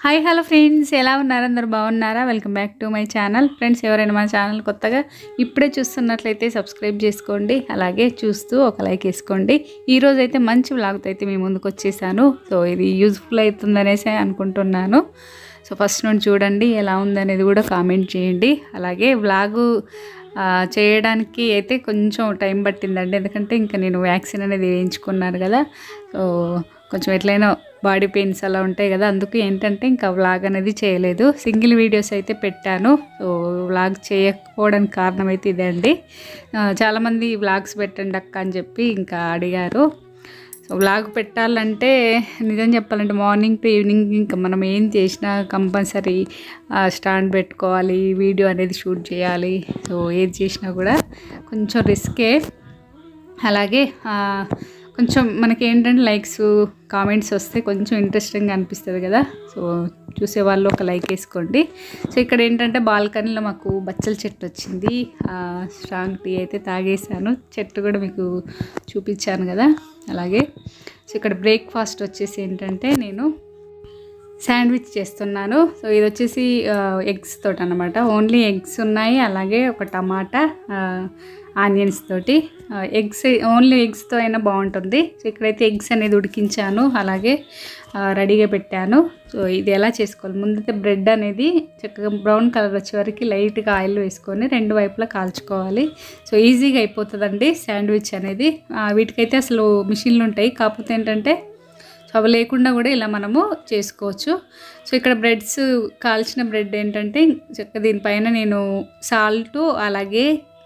hi hello friends ఎలా ఉన్నారు అందరు బాగున్నారా welcome back to my channel friends ఎవరైనా మా ఛానల్ కొత్తగా ఇప్పుడే చూస్తున్నట్లయితే సబ్స్క్రైబ్ చేసుకోండి అలాగే చూస్తూ ఒక లైక్ వేసుకోండి ఈరోజు అయితే మంచి వ్లాగ్తో అయితే మీ ముందుకు వచ్చేసాను సో ఇది యూజ్ఫుల్ అవుతుందనేసి అనుకుంటున్నాను సో ఫస్ట్ నుండి చూడండి ఎలా ఉందనేది కూడా కామెంట్ చేయండి అలాగే వ్లాగు ఆ, చేయడానికి అయితే కొంచెం టైం పట్టిందండి ఎందుకంటే ఇంకా నేను వ్యాక్సిన్ అనేది వేయించుకున్నాను కదా సో కొంచెం ఎట్లయినా బాడీ పెయిన్స్ అలా ఉంటాయి కదా అందుకు ఏంటంటే ఇంకా వ్లాగ్ అనేది చేయలేదు సింగిల్ వీడియోస్ అయితే పెట్టాను సో వ్లాగ్ చేయకపోవడానికి కారణం అయితే ఇదే అండి ఆ, చాలామంది వ్లాగ్స్ పెట్టండి అక్క అని చెప్పి ఇంకా అడిగారు సో వ్లాగ్ పెట్టాలంటే నిజం చెప్పాలంటే మార్నింగ్ టు ఈవినింగ్ ఇంకా మనం ఏం చేసినా కంపల్సరీ స్టాండ్ పెట్టుకోవాలి వీడియో అనేది షూట్ చేయాలి సో ఏది చేసినా కూడా కొంచెం రిస్కే అలాగే ఆ, కొంచెం మనకి ఏంటంటే లైక్స్ కామెంట్స్ వస్తే కొంచెం ఇంట్రెస్టింగ్గా అనిపిస్తుంది కదా సో చూసే వాళ్ళు ఒక లైక్ వేసుకోండి సో ఇక్కడ ఏంటంటే బాల్కనీలో మాకు బచ్చల చెట్టు వచ్చింది ఆ, స్ట్రాంగ్ టీ అయితే తాగేసాను చెట్టు కూడా మీకు చూపించాను కదా అలాగే సో ఇక్కడ బ్రేక్ఫాస్ట్ వచ్చేసి ఏంటంటే నేను శాండ్విచ్ చేస్తున్నాను సో ఇది వచ్చేసి ఎగ్స్ తోటి అనమాట ఓన్లీ ఎగ్స్ ఉన్నాయి అలాగే ఒక టమాటా ఆనియన్స్ తోటి ఎగ్స్ ఓన్లీ ఎగ్స్తో అయినా బాగుంటుంది సో ఇక్కడైతే ఎగ్స్ అనేది ఉడికించాను అలాగే ఆ, రెడీగా పెట్టాను సో ఇది ఎలా చేసుకోవాలి ముందైతే బ్రెడ్ అనేది చక్కగా బ్రౌన్ కలర్ వచ్చే వరకు లైట్గా ఆయిల్ వేసుకొని రెండు వైపులా కాల్చుకోవాలి సో ఈజీగా అయిపోతుందండి శాండ్విచ్ అనేది ఆ, వీటికైతే అసలు మిషన్లు ఉంటాయి కాకపోతే ఏంటంటే సో అవి లేకుండా కూడా ఇలా మనము చేసుకోవచ్చు సో ఇక్కడ బ్రెడ్స్ కాల్చిన బ్రెడ్ ఏంటంటే చక్క దీనిపైన నేను సాల్ట్ అలాగే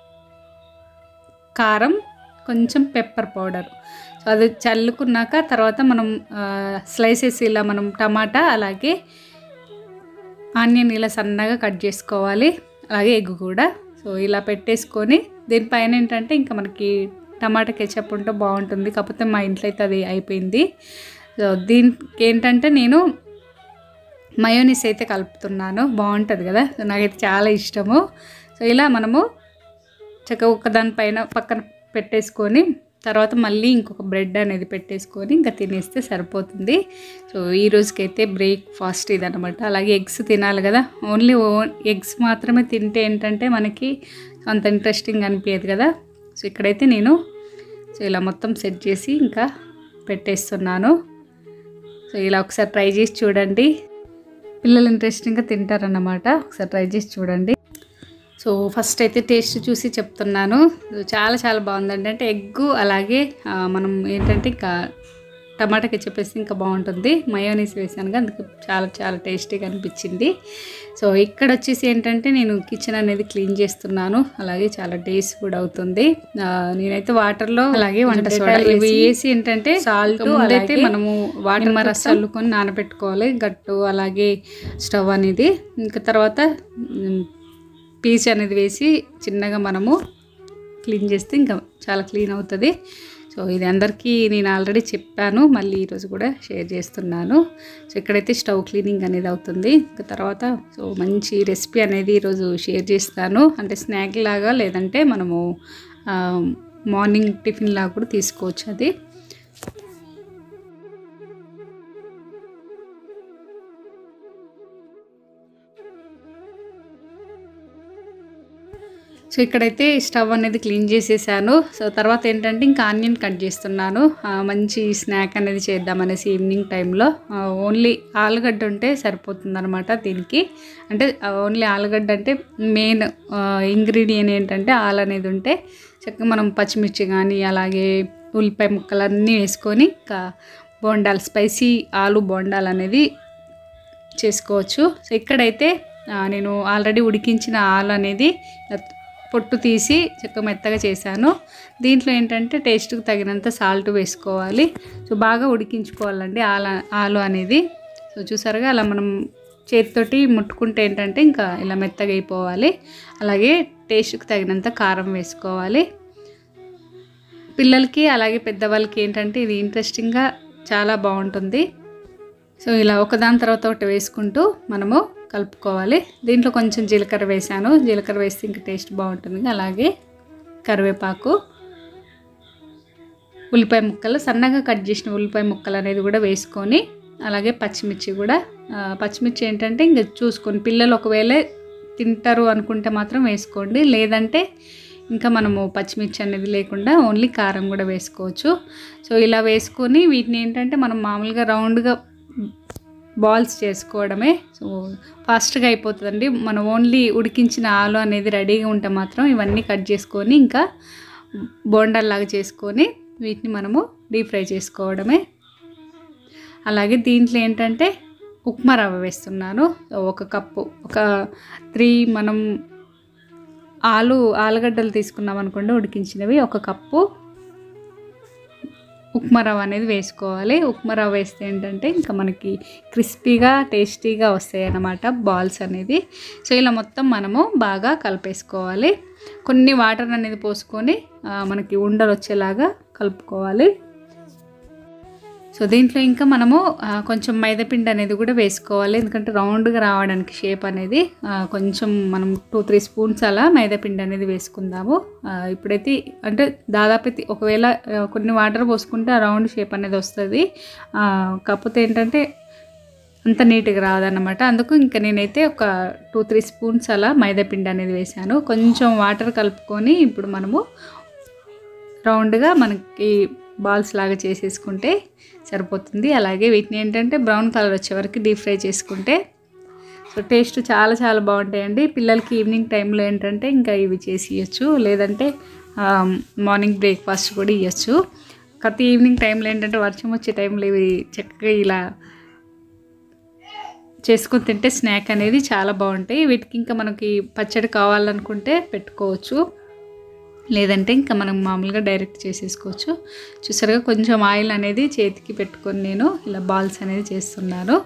కారం కొంచెం పెప్పర్ పౌడర్ సో అది చల్లుకున్నాక తర్వాత మనం స్లైసెస్ ఇలా మనం టమాటా అలాగే ఆనియన్ ఇలా సన్నగా కట్ చేసుకోవాలి అలాగే ఎగ్ కూడా సో ఇలా పెట్టేసుకొని దీనిపైన ఏంటంటే ఇంకా మనకి టమాటా కెచప్ ఉంటే బాగుంటుంది కాకపోతే మా ఇంట్లో అయితే అది అయిపోయింది సో దీనికి ఏంటంటే నేను మయోనీస్ అయితే కలుపుతున్నాను బాగుంటుంది కదా సో నాకైతే చాలా ఇష్టము సో ఇలా మనము చక్కగా ఒక దానిపైన పక్కన పెట్టేసుకొని తర్వాత మళ్ళీ ఇంకొక బ్రెడ్ అనేది పెట్టేసుకొని ఇంకా తినేస్తే సరిపోతుంది సో ఈ రోజుకైతే బ్రేక్ఫాస్ట్ ఇదనమాట అలాగే ఎగ్స్ తినాలి కదా ఓన్లీ ఓ ఎగ్స్ మాత్రమే తింటే ఏంటంటే మనకి అంత ఇంట్రెస్టింగ్ అనిపించదు కదా సో ఇక్కడైతే నేను సో ఇలా మొత్తం సెట్ చేసి ఇంకా పెట్టేస్తున్నాను సో ఇలా ఒకసారి ట్రై చేసి చూడండి పిల్లలు ఇంట్రెస్టింగ్గా తింటారన్నమాట ఒకసారి ట్రై చేసి చూడండి సో ఫస్ట్ అయితే టేస్ట్ చూసి చెప్తున్నాను చాలా చాలా బాగుందండి అంటే ఎగ్గు అలాగే ఆ, మనం ఏంటంటే ఇంకా టమాటాకి చెప్పేసి ఇంకా బాగుంటుంది మయోనీస్ వేసాను కదా అందుకు చాలా చాలా టేస్టీగా అనిపించింది సో ఇక్కడ వచ్చేసి ఏంటంటే నేను కిచెన్ అనేది క్లీన్ చేస్తున్నాను అలాగే చాలా డేస్ కూడా అవుతుంది ఆ, నేనైతే వాటర్లో అలాగే వంట సోడా ఇవి వేసి ఏంటంటే సాల్ట్ అయితే మనము వాటర్ మరస్ చల్లుకొని నానబెట్టుకోవాలి గట్టు అలాగే స్టవ్ అనేది ఇంకా తర్వాత ఉమ్, పీచ్ అనేది వేసి చిన్నగా మనము క్లీన్ చేస్తే ఇంకా చాలా క్లీన్ అవుతుంది సో ఇది అందరికీ నేను ఆల్రెడీ చెప్పాను మళ్ళీ ఈరోజు కూడా షేర్ చేస్తున్నాను సో ఇక్కడైతే స్టవ్ క్లీనింగ్ అనేది అవుతుంది ఇంకా తర్వాత సో మంచి రెసిపీ అనేది ఈరోజు షేర్ చేస్తాను అంటే స్నాక్ లాగా లేదంటే మనము ఆ, మార్నింగ్ టిఫిన్ లాగా కూడా తీసుకోవచ్చు అది సో ఇక్కడైతే స్టవ్ అనేది క్లీన్ చేసేసాను సో తర్వాత ఏంటంటే ఇంకా ఆనియన్ కట్ చేస్తున్నాను ఆ, మంచి స్నాక్ అనేది చేద్దామనేసి ఈవినింగ్ టైంలో ఓన్లీ ఆలుగడ్డ ఉంటే సరిపోతుంది అనమాట దీనికి అంటే ఓన్లీ ఆలుగడ్డ అంటే మెయిన్ ఇంగ్రీడియంట్ ఏంటంటే ఆలు అనేది ఉంటే చక్కగా మనం పచ్చిమిర్చి కానీ అలాగే ఉల్లిపాయ ముక్కలన్నీ వేసుకొని ఇంకా బోండాలు స్పైసీ ఆలు బోండాలు అనేది చేసుకోవచ్చు సో ఇక్కడైతే ఆ, నేను ఆల్రెడీ ఉడికించిన ఆలు అనేది ఇలా పొట్టు తీసి చెక్క మెత్తగా చేశాను దీంట్లో ఏంటంటే టేస్ట్కి తగినంత సాల్ట్ వేసుకోవాలి సో బాగా ఉడికించుకోవాలండి ఆల ఆలు అనేది సో చూసారుగా అలా మనం చేతితోటి ముట్టుకుంటే ఏంటంటే ఇంకా ఇలా మెత్తగా అయిపోవాలి అలాగే టేస్ట్కి తగినంత కారం వేసుకోవాలి పిల్లలకి అలాగే పెద్దవాళ్ళకి ఏంటంటే ఇది ఇంట్రెస్టింగ్గా చాలా బాగుంటుంది సో ఇలా ఒకదాని తర్వాత ఒకటి వేసుకుంటూ మనము కలుపుకోవాలి దీంట్లో కొంచెం జీలకర్ర వేసాను జీలకర్ర వేస్తే ఇంకా టేస్ట్ బాగుంటుంది అలాగే కరివేపాకు ఉల్లిపాయ ముక్కలు సన్నగా కట్ చేసిన ఉల్లిపాయ ముక్కలు అనేది కూడా వేసుకొని అలాగే పచ్చిమిర్చి కూడా ఆ, పచ్చిమిర్చి ఏంటంటే ఇంకా చూసుకొని పిల్లలు ఒకవేళ తింటారు అనుకుంటే మాత్రం వేసుకోండి లేదంటే ఇంకా మనము పచ్చిమిర్చి అనేది లేకుండా ఓన్లీ కారం కూడా వేసుకోవచ్చు సో ఇలా వేసుకొని వీటిని ఏంటంటే మనం మామూలుగా రౌండ్గా బాల్స్ చేసుకోవడమే సో ఫాస్ట్గా అయిపోతుందండి మనం ఓన్లీ ఉడికించిన ఆలు అనేది రెడీగా ఉంటే మాత్రం ఇవన్నీ కట్ చేసుకొని ఇంకా బోండాల్లాగా చేసుకొని వీటిని మనము డీప్ ఫ్రై చేసుకోవడమే అలాగే దీంట్లో ఏంటంటే ఉప్మా రవ్వ వేస్తున్నాను సో ఒక కప్పు ఒక త్రీ మనం ఆలు ఆలుగడ్డలు తీసుకున్నాం అనుకోండి ఉడికించినవి ఒక కప్పు ఉప్మా రవ్వ అనేది వేసుకోవాలి ఉప్మా రవ్వ వేస్తే ఏంటంటే ఇంకా మనకి క్రిస్పీగా టేస్టీగా వస్తాయి అన్నమాట బాల్స్ అనేది సో ఇలా మొత్తం మనము బాగా కలిపేసుకోవాలి కొన్ని వాటర్ అనేది పోసుకొని ఆ, మనకి ఉండలు వచ్చేలాగా కలుపుకోవాలి సో దీంట్లో ఇంకా మనము ఆ, కొంచెం మైదాపిండి అనేది కూడా వేసుకోవాలి ఎందుకంటే రౌండ్గా రావడానికి షేప్ అనేది ఆ, కొంచెం మనం టూ త్రీ స్పూన్స్ అలా మైదాపిండి అనేది వేసుకుందాము ఆ, ఇప్పుడైతే అంటే దాదాపు అయితే ఒకవేళ ఆ, కొన్ని వాటర్ పోసుకుంటే ఆ రౌండ్ షేప్ అనేది వస్తుంది ఆ, కాకపోతే ఏంటంటే అంత నీట్గా రాదన్నమాట అందుకు ఇంకా నేనైతే ఒక టూ త్రీ స్పూన్స్ అలా మైదాపిండి అనేది వేసాను కొంచెం వాటర్ కలుపుకొని ఇప్పుడు మనము రౌండ్గా మనకి బాల్స్ లాగా చేసేసుకుంటే సరిపోతుంది అలాగే వీటిని ఏంటంటే బ్రౌన్ కలర్ వచ్చే వరకు డీప్ ఫ్రై చేసుకుంటే సో టేస్ట్ చాలా చాలా బాగుంటాయండి పిల్లలకి ఈవినింగ్ టైంలో ఏంటంటే ఇంకా ఇవి చేసి ఇవ్వచ్చు లేదంటే ఆ, మార్నింగ్ బ్రేక్ఫాస్ట్ కూడా ఇవ్వచ్చు కాకపోతే ఈవినింగ్ టైంలో ఏంటంటే వర్షం వచ్చే టైంలో ఇవి చక్కగా ఇలా చేసుకొని తింటే స్నాక్ అనేది చాలా బాగుంటాయి వీటికి ఇంకా మనకి పచ్చడి కావాలనుకుంటే పెట్టుకోవచ్చు లేదంటే ఇంకా మనం మామూలుగా డైరెక్ట్ చేసేసుకోవచ్చు చూసారుగా కొంచెం ఆయిల్ అనేది చేతికి పెట్టుకొని నేను ఇలా బాల్స్ అనేది చేస్తున్నాను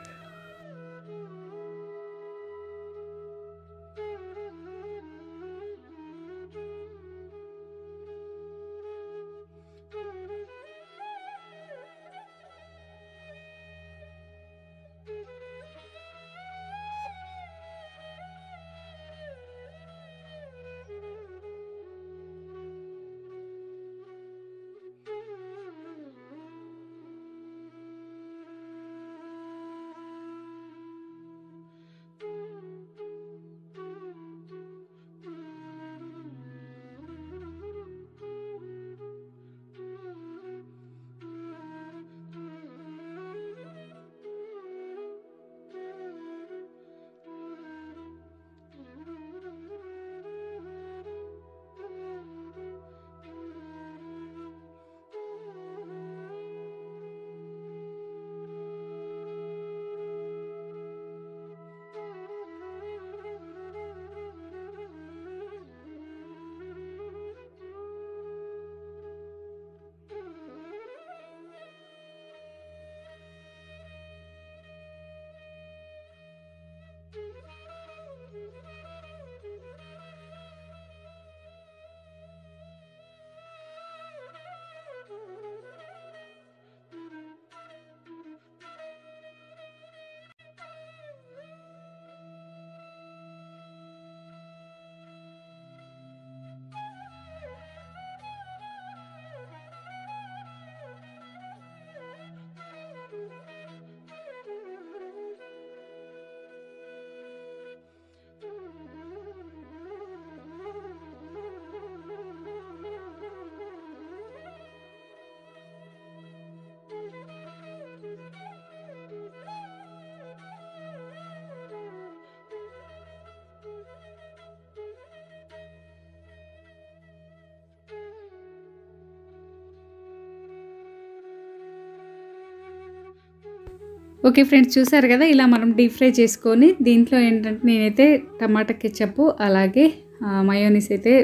ఓకే ఫ్రెండ్స్ చూసారు కదా ఇలా మనం డీప్ ఫ్రై చేసుకొని దీంట్లో ఏంటంటే నేనైతే టమాటా కెచప్ అలాగే మయోనీస్ అయితే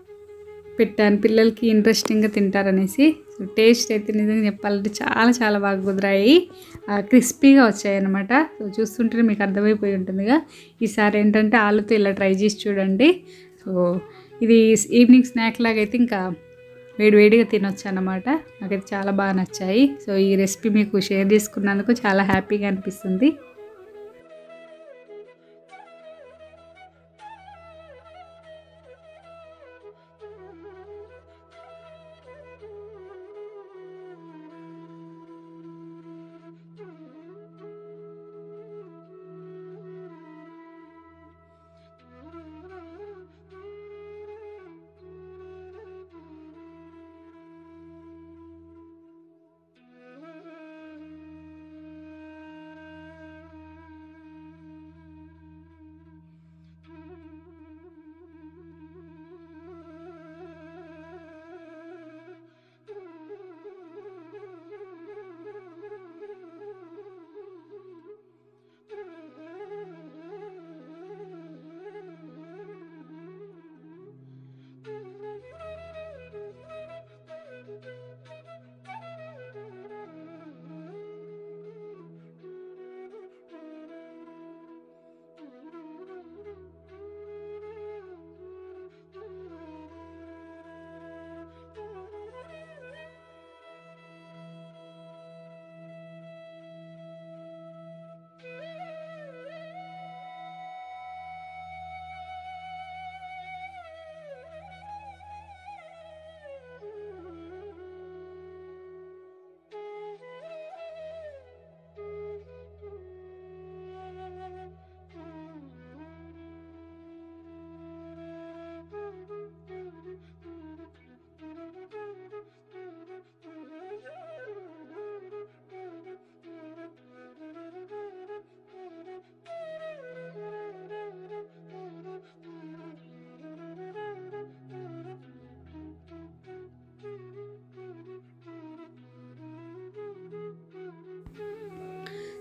పెట్టాను పిల్లలకి ఇంట్రెస్టింగ్గా తింటారనేసి సో టేస్ట్ అయితే నిజంగా చెప్పాలంటే చాలా చాలా బాగా కుదిరాయి క్రిస్పీగా వచ్చాయి అనమాట సో చూస్తుంటే మీకు అర్థమైపోయి ఉంటుందిగా ఈసారి ఏంటంటే ఆలుతో ఇలా ట్రై చేసి చూడండి సో ఇది ఈవినింగ్ స్నాక్ లాగా అయితే ఇంకా వేడివేడిగా తినొచ్చు అన్నమాట నాకైతే చాలా బాగా నచ్చాయి సో ఈ రెసిపీ మీకు షేర్ చేసుకున్నందుకు చాలా హ్యాపీగా అనిపిస్తుంది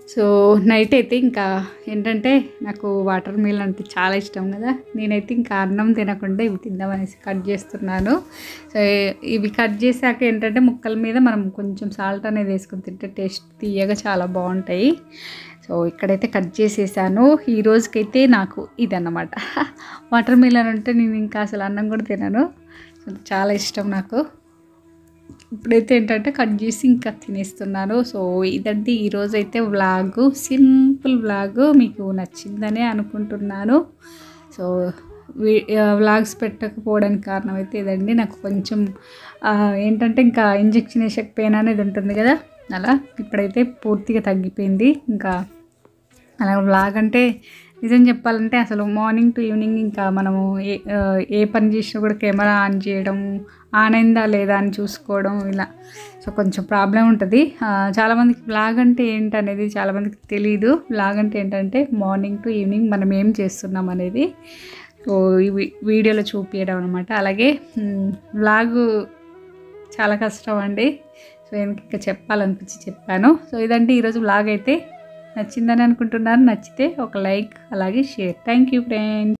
సో నైట్ అయితే ఇంకా ఏంటంటే నాకు వాటర్ మిల్ అంటే చాలా ఇష్టం కదా నేనైతే ఇంకా అన్నం తినకుండా ఇవి తిందామనేసి కట్ చేస్తున్నాను సో ఇవి కట్ చేశాక ఏంటంటే ముక్కల మీద మనం కొంచెం సాల్ట్ అనేది వేసుకొని తింటే టేస్ట్ తీయగా చాలా బాగుంటాయి సో ఇక్కడైతే కట్ చేసేసాను ఈ రోజుకైతే నాకు ఇదన్నమాట వాటర్ మిలన్ అంటే నేను ఇంకా అసలు అన్నం కూడా తినను సో చాలా ఇష్టం నాకు ఇప్పుడైతే ఏంటంటే కట్ చేసి ఇంకా తినేస్తున్నాను సో ఇదంటే ఈరోజు అయితే వ్లాగ్ సింపుల్ వ్లాగ్ మీకు నచ్చిందనే అనుకుంటున్నాను సో వ్లాగ్స్ పెట్టకపోవడానికి కారణం అయితే ఇదండి నాకు కొంచెం ఆ, ఏంటంటే ఇంకా ఇంజెక్షన్ వేసక పెయిన్ అనేది ఉంటుంది కదా అలా ఇప్పుడైతే పూర్తిగా తగ్గిపోయింది ఇంకా అలా వ్లాగ్ అంటే నిజం చెప్పాలంటే అసలు మార్నింగ్ టు ఈవినింగ్ ఇంకా మనము ఏ ఆ, ఏ పని చేసినా కూడా కెమెరా ఆన్ చేయడం ఆన్ అయిందా లేదా అని చూసుకోవడం ఇలా సో కొంచెం ప్రాబ్లం ఉంటుంది ఆ, చాలామందికి వ్లాగ్ అంటే ఏంటి అనేది చాలామందికి తెలియదు వ్లాగ్ అంటే ఏంటంటే మార్నింగ్ టు ఈవినింగ్ మనం ఏం చేస్తున్నాం అనేది సో ఈ వీ- వీడియోలో చూపించడం అనమాట అలాగే వ్లాగ్ చాలా కష్టం అండి సో ఇంకా చెప్పాలనిపించి చెప్పాను సో ఇదంటే ఈరోజు వ్లాగ్ అయితే నచ్చిందని అనుకుంటున్నాను నచ్చితే ఒక లైక్ అలాగే షేర్ థ్యాంక్ యూ ఫ్రెండ్స్